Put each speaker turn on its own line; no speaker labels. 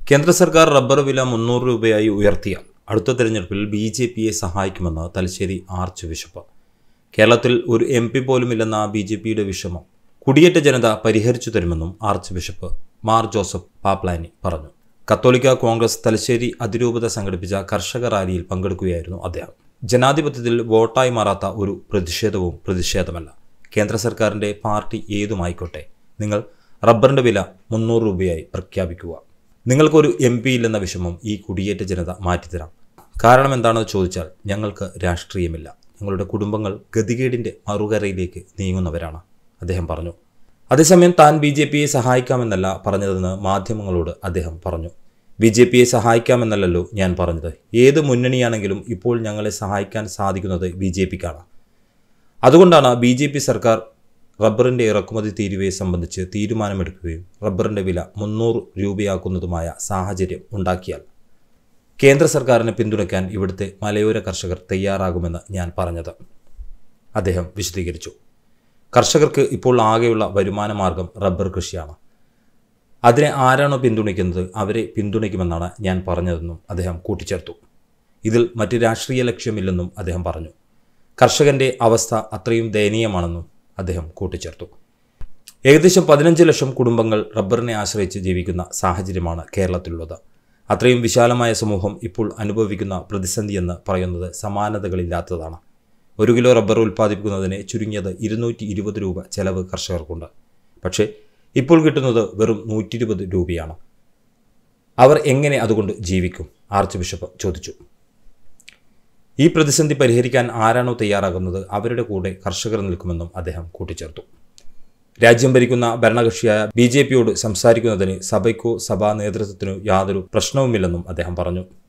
കേന്ദ്ര സർക്കാർ റബ്ബർ വില മുന്നൂറ് രൂപയായി ഉയർത്തിയ അടുത്ത തെരഞ്ഞെടുപ്പിൽ ബി ജെ പിയെ സഹായിക്കുമെന്ന് തലശ്ശേരി ആർച്ച് ബിഷപ്പ് കേരളത്തിൽ ഒരു എം പി പോലുമില്ലെന്ന ബി ജെ പിയുടെ വിഷമം കുടിയേറ്റ ജനത പരിഹരിച്ചു തരുമെന്നും arch bishop Mar Joseph Pamplany പറഞ്ഞു കത്തോലിക്ക കോൺഗ്രസ് തലശ്ശേരി അതിരൂപത സംഘടിപ്പിച്ച കർഷക റാലിയിൽ പങ്കെടുക്കുകയായിരുന്നു അദ്ദേഹം ജനാധിപത്യത്തിൽ വോട്ടായി മാറാത്ത ഒരു പ്രതിഷേധവും പ്രതിഷേധമല്ല കേന്ദ്ര സർക്കാരിൻ്റെ പാർട്ടി ഏതുമായിക്കോട്ടെ നിങ്ങൾ റബ്ബറിൻ്റെ വില മുന്നൂറ് രൂപയായി പ്രഖ്യാപിക്കുക നിങ്ങൾക്കൊരു എം പി ഇല്ലെന്ന വിഷമം ഈ കുടിയേറ്റ ജനത മാറ്റിത്തരാം കാരണം എന്താണെന്ന് ചോദിച്ചാൽ ഞങ്ങൾക്ക് രാഷ്ട്രീയമില്ല ഞങ്ങളുടെ കുടുംബങ്ങൾ ഗതികേടിൻ്റെ മറുകരയിലേക്ക് നീങ്ങുന്നവരാണ് അദ്ദേഹം പറഞ്ഞു അതേസമയം താൻ ബി ജെ പിയെ സഹായിക്കാമെന്നല്ല പറഞ്ഞതെന്ന് മാധ്യമങ്ങളോട് അദ്ദേഹം പറഞ്ഞു ബി ജെ പിയെ സഹായിക്കാമെന്നല്ലല്ലോ ഞാൻ പറഞ്ഞത് ഏത് മുന്നണിയാണെങ്കിലും ഇപ്പോൾ ഞങ്ങളെ സഹായിക്കാൻ സാധിക്കുന്നത് ബി ജെ പിക്കാണ് അതുകൊണ്ടാണ് ബി ജെ പി സർക്കാർ റബ്ബറിൻ്റെ ഇറക്കുമതി തീരുവയെ സംബന്ധിച്ച് തീരുമാനമെടുക്കുകയും റബ്ബറിൻ്റെ വില മുന്നൂറ് രൂപയാക്കുന്നതുമായ സാഹചര്യം ഉണ്ടാക്കിയാൽ കേന്ദ്ര സർക്കാരിനെ പിന്തുണയ്ക്കാൻ ഇവിടുത്തെ മലയോര കർഷകർ തയ്യാറാകുമെന്ന് ഞാൻ പറഞ്ഞത് അദ്ദേഹം വിശദീകരിച്ചു കർഷകർക്ക് ഇപ്പോൾ ആകെയുള്ള വരുമാന മാർഗം റബ്ബർ കൃഷിയാണ് അതിനെ ആരാണോ പിന്തുണയ്ക്കുന്നത് അവരെ പിന്തുണയ്ക്കുമെന്നാണ് ഞാൻ പറഞ്ഞതെന്നും അദ്ദേഹം കൂട്ടിച്ചേർത്തു ഇതിൽ മറ്റ് രാഷ്ട്രീയ ലക്ഷ്യമില്ലെന്നും അദ്ദേഹം പറഞ്ഞു കർഷകന്റെ അവസ്ഥ അത്രയും ദയനീയമാണെന്നും അദ്ദേഹം കൂട്ടിച്ചേർത്തു ഏകദേശം പതിനഞ്ച് ലക്ഷം കുടുംബങ്ങൾ റബ്ബറിനെ ആശ്രയിച്ച് ജീവിക്കുന്ന സാഹചര്യമാണ് കേരളത്തിലുള്ളത് അത്രയും വിശാലമായ സമൂഹം ഇപ്പോൾ അനുഭവിക്കുന്ന പ്രതിസന്ധിയെന്ന് പറയുന്നത് സമാനതകളില്ലാത്തതാണ് ഒരു കിലോ റബ്ബർ ഉൽപ്പാദിപ്പിക്കുന്നതിന് ചുരുങ്ങിയത് ഇരുന്നൂറ്റി ഇരുപത് രൂപ ചെലവ് കർഷകർക്കുണ്ട് പക്ഷേ ഇപ്പോൾ കിട്ടുന്നത് വെറും നൂറ്റി ഇരുപത് രൂപയാണ് അവർ എങ്ങനെ അതുകൊണ്ട് ജീവിക്കും ആർച്ച് ബിഷപ്പ് ചോദിച്ചു ഈ പ്രതിസന്ധി പരിഹരിക്കാൻ ആരാണോ തയ്യാറാകുന്നത് അവരുടെ കൂടെ കർഷകർ നിൽക്കുമെന്നും അദ്ദേഹം കൂട്ടിച്ചേർത്തു രാജ്യം ഭരിക്കുന്ന ഭരണകക്ഷിയായ ബി ജെ പിയോട് സംസാരിക്കുന്നതിന് സഭയ്ക്കോ സഭാ നേതൃത്വത്തിനോ യാതൊരു പ്രശ്നവുമില്ലെന്നും അദ്ദേഹം പറഞ്ഞു